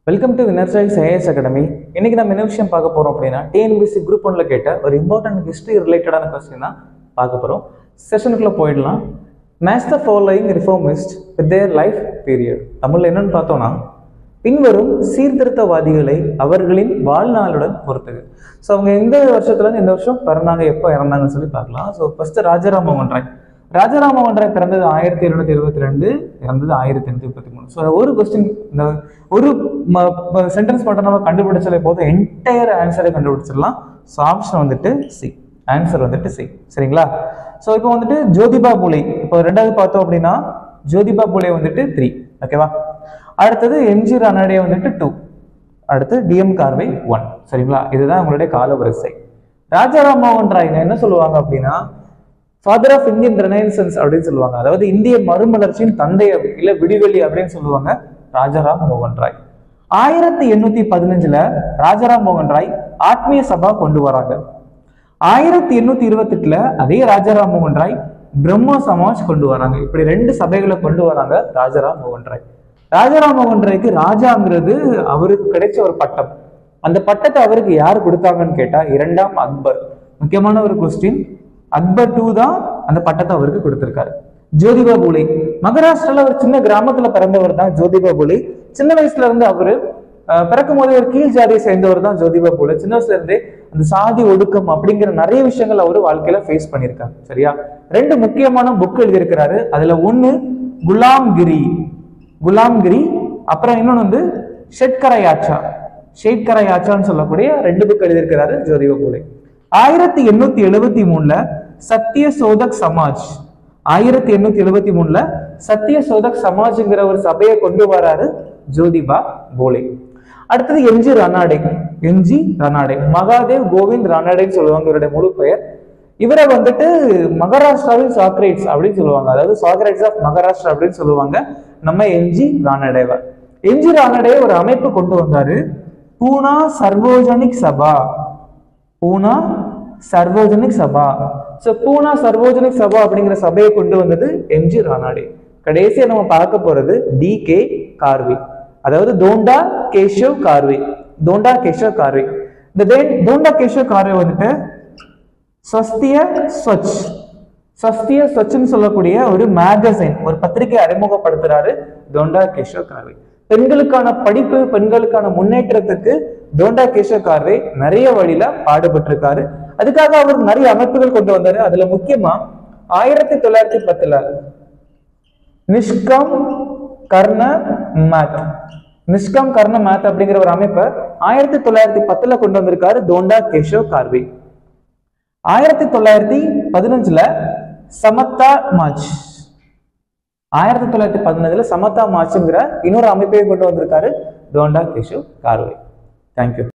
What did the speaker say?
welcome to Winner's Choice IAS academy இன்னைக்கு நம்ம என்ன விஷயம் பார்க்க போறோம் அப்படின்னா டிஎன்பிசி குரூப் ஒன்ல கேட்ட ஒரு இம்பார்ட்டன்ட் ஹிஸ்டரி ரிலேட்டடான கொஸ்டின் தான் பார்க்க போறோம் செஷனுக்குள்ள போயிடலாம் match the following reformist with their life period தமிழ்ல என்னன்னு பார்த்தோம்னா பின்வரும் சீர்திருத்தவாதிகளை அவர்களின் வாழ்நாளுடன் பொறுத்தது ஸோ அவங்க எந்த வருஷத்துல இருந்து எந்த வருஷம் பிறந்தாங்க எப்போ இறந்தாங்கன்னு சொல்லி பார்க்கலாம் ஸோ ஃபர்ஸ்ட் ராஜாராம் மோகன் ராய் ராஜாராம் மோகன் ராய் பிறந்தது ஆயிரத்தி எழுநூத்தி இருபத்தி ரெண்டு இறந்தது ஆயிரத்தி எண்ணூத்தி முப்பத்தி மூணு ஸோ ஒரு கொஸ்டின் இந்த ஒரு சென்டென்ஸ் மட்டும் நம்ம கண்டுபிடிச்சாலே போதும் என்டையர் ஆன்சரை கண்டுபிடிச்சிடலாம் ஸோ ஆப்ஷன் வந்துட்டு சி ஆன்சர் வந்துட்டு சி சரிங்களா ஸோ இப்போ வந்துட்டு ஜோதிபா பூலே இப்போ ரெண்டாவது பார்த்தோம் அப்படின்னா ஜோதிபா பூலே வந்துட்டு த்ரீ ஓகேவா அடுத்தது எம்ஜி ரானாடே வந்துட்டு டூ அடுத்து டிஎம் கார்வை ஒன் சரிங்களா இதுதான் உங்களுடைய கால வரிசை ராஜாராம் மோகன் ராய் என்ன சொல்லுவாங்க அப்படின்னா ஃபாதர் ஆஃப் இந்தியன் ரெனைசன்ஸ் அப்படின்னு சொல்லுவாங்க அதாவது இந்திய மறுமலர்ச்சியின் தந்தை அப்படி- இல்ல விடிவெளி அப்படின்னு சொல்லுவாங்க ராஜாராம் மோகன் ராய் ஆயிரத்தி எண்ணூத்தி பதினஞ்சுல ராஜாராம் மோகன் ராய் ஆத்மீய சபா கொண்டு வராங்க ஆயிரத்தி எண்ணூத்தி இருபத்தி எட்டுல அதே ராஜாராம் மோகன் ராய் பிரம்ம சமாஜ் கொண்டு வராங்க இப்படி ரெண்டு சபைகளை கொண்டு வராங்க ராஜாராம் மோகன் ராய் ராஜாராம் மோகன் ராய்க்கு ராஜாங்கிறது அவருக்கு கிடைச்ச ஒரு பட்டம் அந்த பட்டத்தை அவருக்கு யார் கொடுத்தாங்கன்னு கேட்டா இரண்டாம் அக்பர் முக்கியமான ஒரு கொஸ்டின் அக்பர் டூ தான் அந்த பட்டத்தை அவருக்கு கொடுத்திருக்காரு ஜோதிபா பூலே மகாராஷ்டிரால ஒரு சின்ன கிராமத்துல பிறந்தவர் தான் ஜோதிபா பூலே சின்ன வயசுல இருந்து அவரு அஹ், பிறக்கும் போதே ஒரு கீழ் ஜாதியை சேர்ந்தவர் தான் ஜோதிபா பூலே சின்ன வயசுல இருந்தே அந்த சாதி ஒடுக்கம் அப்படிங்கிற நிறைய விஷயங்கள் அவரு வாழ்க்கையில ஃபேஸ் பண்ணியிருக்காரு சரியா ரெண்டு முக்கியமான புக் எழுதியிருக்கிறாரு அதுல ஒண்ணு குலாம்கிரி குலாம்கிரி அப்புறம் இன்னொன்னு வந்து ஷெட்கரையாச்சா ஷேட்கரையாச்சான்னு சொல்லக்கூடிய ரெண்டு புக் எழுதியிருக்கிறாரு ஜோதிபா பூலே ஆயிரத்தி எண்ணூத்தி எழுபத்தி மூணுல சத்திய சோதக் சமாஜ் ஆயிரத்தி எண்ணூத்தி எழுபத்தி மூணுல சத்திய சோதக் சமாஜ்ங்கிற ஒரு சபையை கொண்டு வராரு ஜோதிபா போலே அடுத்தது எம்ஜி ரனாடே எம்ஜி ரனாடே மகாதேவ் கோவிந்த் ரனாடேன்னு சொல்லுவாங்க இவருடைய முழு பெயர் இவரை வந்துட்டு மகாராஷ்டிராவின் சாக்ரேட்ஸ் அப்படின்னு சொல்லுவாங்க அதாவது சாக்ரேட்ஸ் ஆஃப் மகாராஷ்டிரா அப்படின்னு சொல்லுவாங்க நம்ம எம்ஜி ரானடேவை எம்ஜி ரானடே ஒரு அமைப்பு கொண்டு வந்தாரு பூனா சர்வோஜனிக் சபா பூனா சர்வோஜனிக் சபா சோ பூனா சர்வோஜனிக் சபா அப்படிங்கிற சபையை கொண்டு வந்தது எம்ஜி ரானாடே கடைசியா நம்ம பார்க்க போறது டி கே கார்வி அதாவது தோண்டா கேஷவ் கார்வி தோண்டா கேஷவ் கார்வி இந்த தே- தோண்டா கேஷவ் கார்வி வந்துட்டு ஸ்வஸ்திய ஸ்வச் ஸ்வஸ்திய ஸ்வச்னு சொல்லக்கூடிய ஒரு மேகசின் ஒரு பத்திரிகை அறிமுகப்படுத்துறாரு தோண்டா கேஷவ் கார்வே பெண்களுக்கான படிப்பு பெண்களுக்கான முன்னேற்றத்துக்கு தோண்டா கேஷவ் கார்வே நிறைய வழியில பாடுபட்டிருக்காரு அதுக்காக அவர் நிறைய அமைப்புகள் கொண்டு வந்தாரு அதுல முக்கியமா ஆயிரத்தி தொள்ளாயிரத்தி பத்துல நிஷ்கம் கர்ண மேத் நிஷ்கம் கர்ண மேத் அப்படிங்கிற ஒரு அமைப்பை ஆயிரத்தி தொள்ளாயிரத்தி பத்துல கொண்டு வந்திருக்காரு தோண்டா கேஷவ் கார்வே ஆயிரத்தி தொள்ளாயிரத்தி பதினஞ்சுல சமத்தா மார்ச் ஆயிரத்தி தொள்ளாயிரத்தி பதினஞ்சுல சமத்தா மார்ச்ங்கிற இன்னொரு அமைப்பையும் கொண்டு வந்திருக்காரு தோண்டா கேஷவ் கார்வே தேங்க்யூ